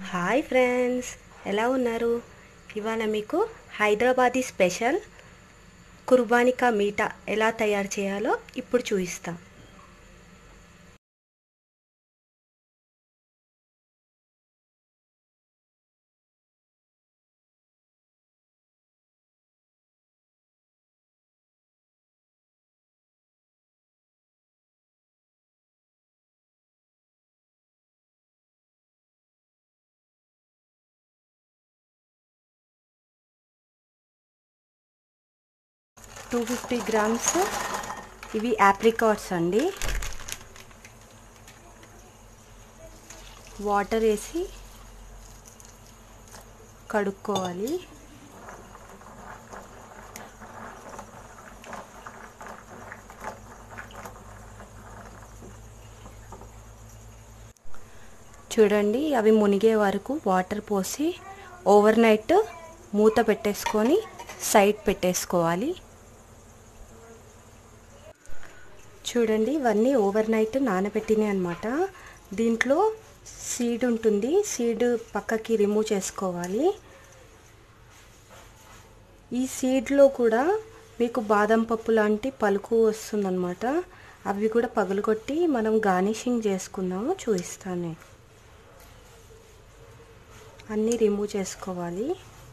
hi friends ఎలా ఉన్నారు ఇవాళ మీకు హైదరాబాదీ స్పెషల్ కుర్బానికా మీఠా ఎలా తయారు చేయాలో ఇప్పుడు చూపిస్తా టూ ఫిఫ్టీ గ్రామ్స్ ఇవి యాప్రికాట్స్ అండి వాటర్ వేసి కడుక్కోవాలి చూడండి అవి మునిగే వరకు వాటర్ పోసి ఓవర్ నైట్ మూత పెట్టేసుకొని సైడ్ పెట్టేసుకోవాలి చూడండి ఇవన్నీ ఓవర్ నైట్ నానబెట్టినాయి అనమాట దీంట్లో సీడ్ ఉంటుంది సీడ్ పక్కకి రిమూవ్ చేసుకోవాలి ఈ సీడ్లో కూడా మీకు బాదం పప్పు లాంటి పలుకు వస్తుందన్నమాట అవి కూడా పగలగొట్టి మనం గార్నిషింగ్ చేసుకుందాము చూపిస్తాను అన్నీ రిమూవ్ చేసుకోవాలి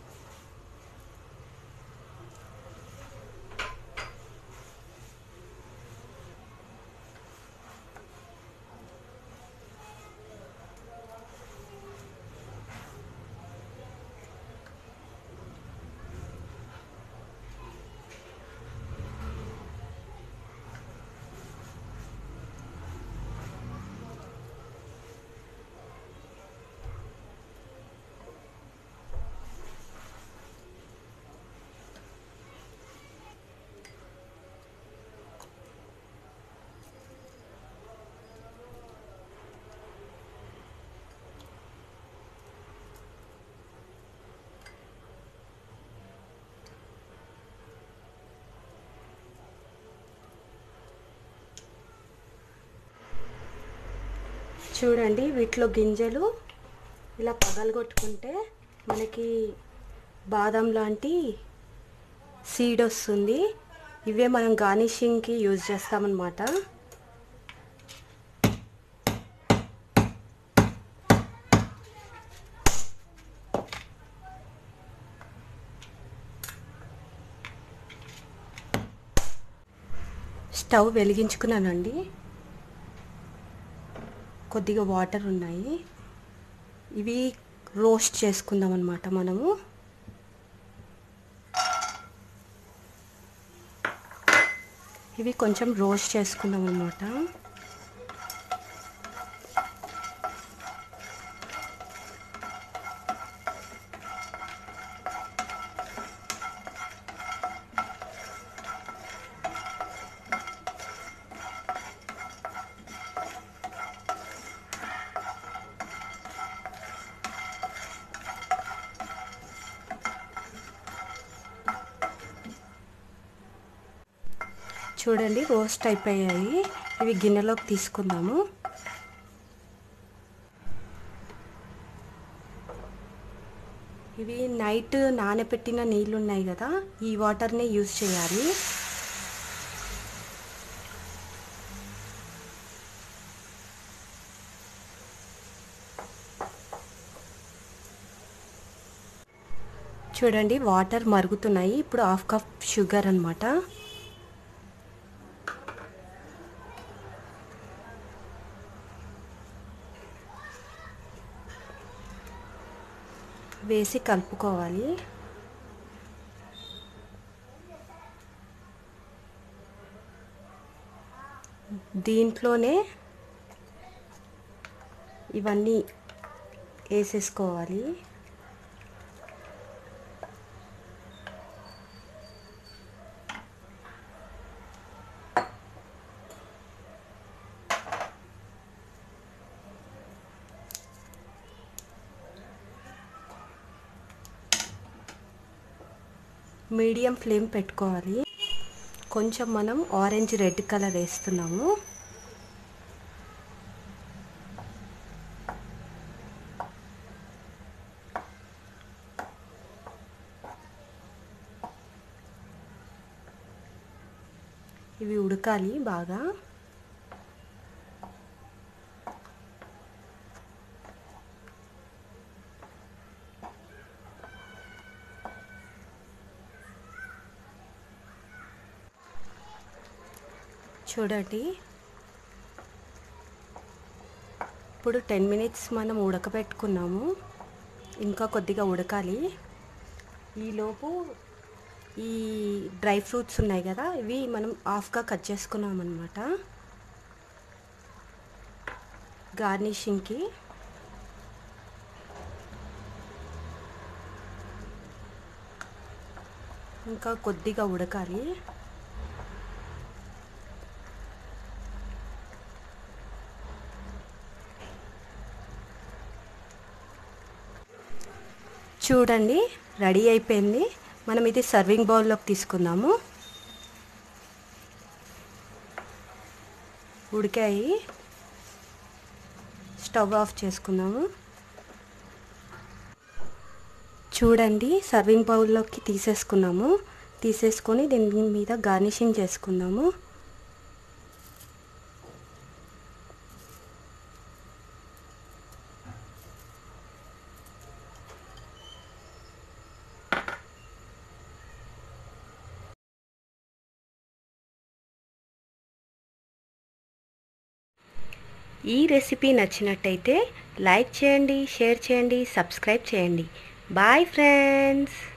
చూడండి వీటిలో గింజలు ఇలా పగలగొట్టుకుంటే మనకి బాదం లాంటి సీడ్ వస్తుంది ఇవే మనం గార్నిషింగ్కి యూజ్ చేస్తామన్నమాట స్టవ్ వెలిగించుకున్నానండి కొద్దిగా వాటర్ ఉన్నాయి ఇవి రోస్ట్ చేసుకుందాం అనమాట మనము ఇవి కొంచెం రోస్ట్ చేసుకుందాం అనమాట చూడండి రోస్ట్ అయిపోయాయి ఇవి గిన్నెలోకి తీసుకుందాము ఇవి నైట్ నానబెట్టిన నీళ్ళు ఉన్నాయి కదా ఈ వాటర్ని యూజ్ చేయాలి చూడండి వాటర్ మరుగుతున్నాయి ఇప్పుడు హాఫ్ కప్ షుగర్ అనమాట వేసి కలుపుకోవాలి దీంట్లోనే ఇవన్నీ వేసేసుకోవాలి మీడియం ఫ్లేమ్ పెట్టుకోవాలి కొంచెం మనం ఆరెంజ్ రెడ్ కలర్ వేస్తున్నాము ఇవి ఉడకాలి బాగా చూడండి ఇప్పుడు టెన్ మినిట్స్ మనం ఉడకబెట్టుకున్నాము ఇంకా కొద్దిగా ఉడకాలి ఈలోపు ఈ డ్రై ఫ్రూట్స్ ఉన్నాయి కదా ఇవి మనం హాఫ్గా కట్ చేసుకున్నాం అనమాట గార్నిషింగ్కి ఇంకా కొద్దిగా ఉడకాలి చూడండి రెడీ అయిపోయింది మనం ఇది సర్వింగ్ బౌల్లోకి తీసుకుందాము ఉడికాయి స్టవ్ ఆఫ్ చేసుకుందాము చూడండి సర్వింగ్ బౌల్లోకి తీసేసుకున్నాము తీసేసుకొని దీని మీద గార్నిషింగ్ చేసుకుందాము ఈ రెసిపీ నచ్చినట్టయితే లైక్ చేయండి షేర్ చేయండి సబ్స్క్రైబ్ చేయండి బాయ్ ఫ్రెండ్స్